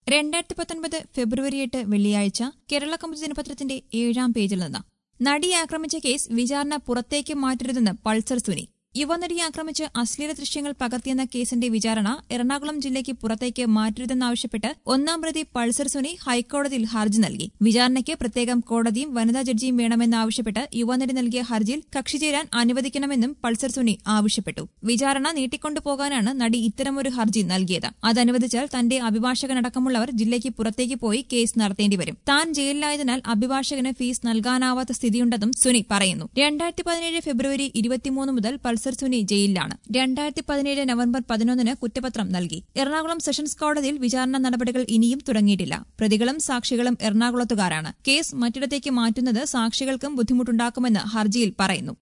രണ്ടായിരത്തി പത്തൊൻപത് ഫെബ്രുവരി എട്ട് വെള്ളിയാഴ്ച കേരള കൗമുദി ദിനപത്രത്തിന്റെ ഏഴാം പേജിൽ നിന്ന് നടിയെ ആക്രമിച്ച കേസ് വിചാരണ പുറത്തേക്ക് മാറ്റരുതെന്ന് പൾസർ സുനി യുവനടിയെ ആക്രമിച്ച് അശ്ലീല ദൃശ്യങ്ങൾ പകർത്തിയെന്ന കേസിന്റെ വിചാരണ എറണാകുളം ജില്ലയ്ക്ക് പുറത്തേക്ക് മാറ്റരുതെന്നാവശ്യപ്പെട്ട് ഒന്നാം പ്രതി പൾസർ സുനി ഹൈക്കോടതിയിൽ ഹർജി നൽകി വിചാരണയ്ക്ക് പ്രത്യേകം കോടതിയും വനിതാ ജഡ്ജിയും വേണമെന്നാവശ്യപ്പെട്ട് യുവനടി നൽകിയ ഹർജിയിൽ കക്ഷി ചേരാൻ അനുവദിക്കണമെന്നും പൾസർ സുനി ആവശ്യപ്പെട്ടു വിചാരണ നീട്ടിക്കൊണ്ടുപോകാനാണ് നടി ഇത്തരമൊരു ഹർജി നൽകിയത് അതനുവദിച്ചാൽ തന്റെ അഭിഭാഷകനടക്കമുള്ളവർ ജില്ലയ്ക്ക് പുറത്തേക്ക് പോയി കേസ് നടത്തേണ്ടി വരും താൻ ജയിലിലായതിനാൽ അഭിഭാഷകന് ഫീസ് നൽകാനാവാത്ത സ്ഥിതിയുണ്ടെന്നും സുനി പറയുന്നു രണ്ടായിരത്തി പതിനേഴ് ഫെബ്രുവരി ഇരുപത്തിമൂന്ന് മുതൽ പൾസർ സുനി ജയിലിലാണ് രണ്ടായിരത്തി പതിനേഴ് നവംബർ പതിനൊന്നിന് കുറ്റപത്രം നൽകി എറണാകുളം സെഷൻസ് കോടതിയിൽ വിചാരണ നടപടികൾ ഇനിയും തുടങ്ങിയിട്ടില്ല പ്രതികളും സാക്ഷികളും എറണാകുളത്തുകാരാണ് കേസ് മറ്റിടത്തേക്ക് മാറ്റുന്നത് സാക്ഷികൾക്കും ബുദ്ധിമുട്ടുണ്ടാക്കുമെന്ന് ഹർജിയിൽ പറയുന്നു